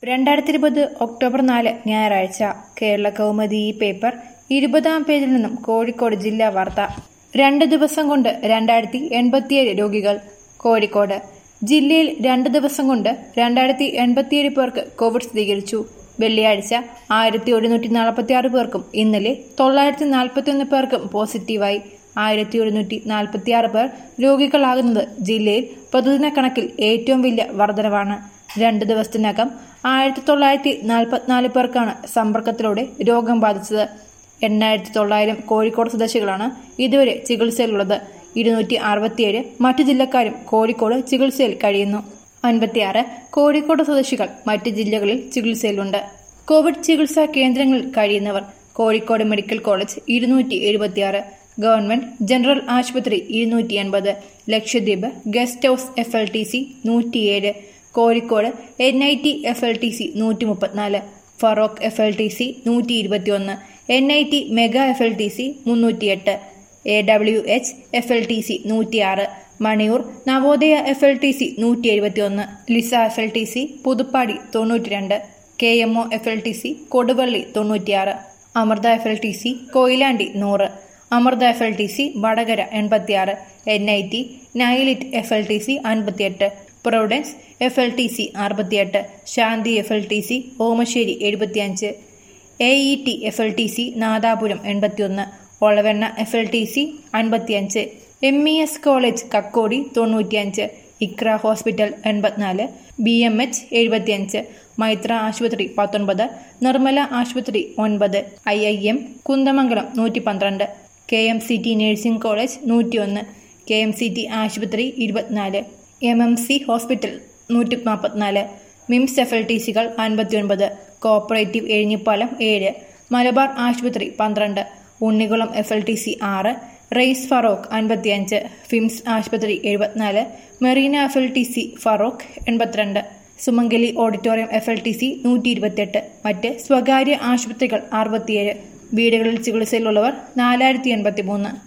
രണ്ടായിരത്തി ഇരുപത് ഒക്ടോബർ നാല് ഞായറാഴ്ച കേരള കൗമുദി ഈ പേപ്പർ ഇരുപതാം പേജിൽ നിന്നും കോഴിക്കോട് ജില്ലാ വാർത്ത രണ്ട് ദിവസം കൊണ്ട് രണ്ടായിരത്തി എൺപത്തിയേഴ് രോഗികൾ കോഴിക്കോട് ജില്ലയിൽ രണ്ട് ദിവസം കൊണ്ട് രണ്ടായിരത്തി എൺപത്തിയേഴ് പേർക്ക് കോവിഡ് സ്ഥിരീകരിച്ചു വെള്ളിയാഴ്ച ആയിരത്തി ഒരുന്നൂറ്റി നാൽപ്പത്തി ആറ് പേർക്കും ഇന്നലെ തൊള്ളായിരത്തി നാൽപ്പത്തി ഒന്ന് പേർക്കും പോസിറ്റീവായി ആയിരത്തി ഒരുന്നൂറ്റി നാൽപ്പത്തി ആറ് പേർ രോഗികളാകുന്നത് ജില്ലയിൽ പ്രതിദിന കണക്കിൽ ഏറ്റവും വലിയ വർധനവാണ് രണ്ട് ദിവസത്തിനകം ആയിരത്തി തൊള്ളായിരത്തി നാൽപ്പത്തിനാല് പേർക്കാണ് സമ്പർക്കത്തിലൂടെ രോഗം ബാധിച്ചത് എണ്ണായിരത്തി തൊള്ളായിരം കോഴിക്കോട് സ്വദേശികളാണ് ഇതുവരെ ചികിത്സയിലുള്ളത് ഇരുന്നൂറ്റി അറുപത്തിയേഴ് മറ്റു ജില്ലക്കാരും കോഴിക്കോട് ചികിത്സയിൽ കഴിയുന്നു അൻപത്തിയാറ് കോഴിക്കോട് സ്വദേശികൾ മറ്റ് ജില്ലകളിൽ ചികിത്സയിലുണ്ട് കോവിഡ് ചികിത്സാ കേന്ദ്രങ്ങളിൽ കഴിയുന്നവർ കോഴിക്കോട് മെഡിക്കൽ കോളേജ് ഇരുന്നൂറ്റി എഴുപത്തിയാറ് ഗവൺമെന്റ് ജനറൽ ആശുപത്രി ഇരുന്നൂറ്റി എൺപത് Lakshadweep guest house F L T C നൂറ്റിയേഴ് Kozhikode N I T F L T C നൂറ്റി മുപ്പത്തിനാല് Feroke F L T C നൂറ്റി ഇരുപത്തിയൊന്ന് N I T mega F L T C മുന്നൂറ്റിയെട്ട് A W H F L T C നൂറ്റിയാറ് Maniyur Navodaya F L T C നൂറ്റി എഴുപത്തിയൊന്ന് Lisa F L T C Puthuppadi തൊണ്ണൂറ്റിരണ്ട് K M O F L T C Koduvally തൊണ്ണൂറ്റിയാറ് Amrita F L T C Koyilandy നൂറ് Amrita F L T C Vadakara എൺപത്തിയാറ് N I T NIELIT F L T C അൻപത്തിയെട്ട് Providence F L T C അറുപത്തിയെട്ട് Shanti F L T C Omassery എഴുപത്തിയഞ്ച് A E T F L T C Nadapuram എൺപത്തിയൊന്ന് Olavanna F L T C അൻപത്തിയഞ്ച് M E S college Kakkodi തൊണ്ണൂറ്റിയഞ്ച് Iqra hospital എൺപത്തിനാല് B M H എഴുപത്തിയഞ്ച് മൈത്ര ആശുപത്രി പത്തൊൻപത് നിർമ്മല ആശുപത്രി ഒൻപത് ഐ ഐ എം കുന്ദമംഗലം നൂറ്റി പന്ത്രണ്ട് K M C T nursing college നൂറ്റിയൊന്ന് കെ എം സി ടി ആശുപത്രി ഇരുപത്തിനാല് എം എം സി ഹോസ്പിറ്റൽ നൂറ്റി നാൽപ്പത്തിനാല് മിംസ് എഫ് എൽ ടി സികൾ അൻപത്തിയൊൻപത് കോപ്പറേറ്റീവ് എഴിഞ്ഞിപ്പാലം ഏഴ് മലബാർ ആശുപത്രി പന്ത്രണ്ട് Unnikulam F L T C ആറ് റെയ്സ് ഫറോക്ക് അൻപത്തിയഞ്ച് ഫിംസ് ആശുപത്രി എഴുപത്തിനാല് Marina F L T C Feroke എൺപത്തിരണ്ട് Sumangali auditorium F L T C നൂറ്റി ഇരുപത്തിയെട്ട് മറ്റ് സ്വകാര്യ ആശുപത്രികൾ അറുപത്തിയേഴ് വീടുകളിൽ ചികിത്സയിലുള്ളവർ നാലായിരത്തി എൺപത്തി മൂന്ന്